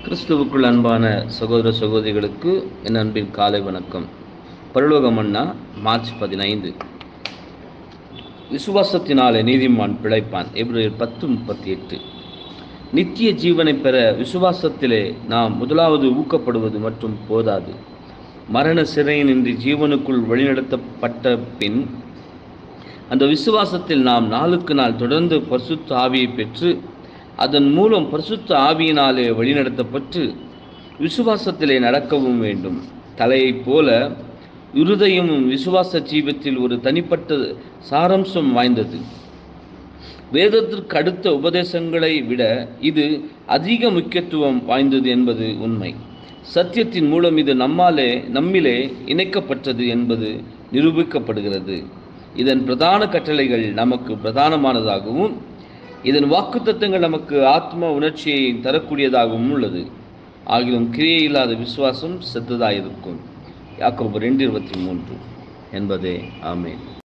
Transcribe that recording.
கிறிஸ்துவுக்குள் அன்பான சகோதர சகோதரிகளுக்கு என் அன்பின் காலை வணக்கம் பரலோக மன்னா மார்ச் பதினைந்து விசுவாசத்தினாலே நீதிமான் பிழைப்பான் எப்ரேயர் பத்து முப்பத்தி எட்டு நித்திய ஜீவனை பெற விசுவாசத்திலே நாம் முதலாவது ஊக்கப்படுவது மற்றும் போதாது மரண சிறையினின்றி ஜீவனுக்குள் வழிநடத்தப்பட்ட பின் அந்த விசுவாசத்தில் நாம் நாளுக்கு நாள் தொடர்ந்து பரிசுத்த ஆவியை பெற்று அதன் மூலம் பரிசுத்த ஆவியினாலே வழிநடத்தப்பட்டு விசுவாசத்திலே நடக்கவும் வேண்டும் தலையைப் போல இருதயமும் விசுவாச ஜீவத்தில் ஒரு தனிப்பட்ட சாரம்சம் வாய்ந்தது வேதத்திற்கு அடுத்த உபதேசங்களை விட இது அதிக முக்கியத்துவம் வாய்ந்தது என்பது உண்மை சத்தியத்தின் மூலம் இது நம்மாலே நம்மிலே இணைக்கப்பட்டது என்பது நிரூபிக்கப்படுகிறது இதன் பிரதான கட்டளைகள் நமக்கு பிரதானமானதாகவும் இதன் வாக்குத்தத்தங்கள் நமக்கு ஆத்ம உணர்ச்சியை தரக்கூடியதாகவும் உள்ளது ஆகிலும் கிரியை இல்லாத விசுவாசம் செத்ததாயிருக்கும் யாக்கோபு ரெண்டு இருபத்தி மூன்று என்பதே ஆமேன்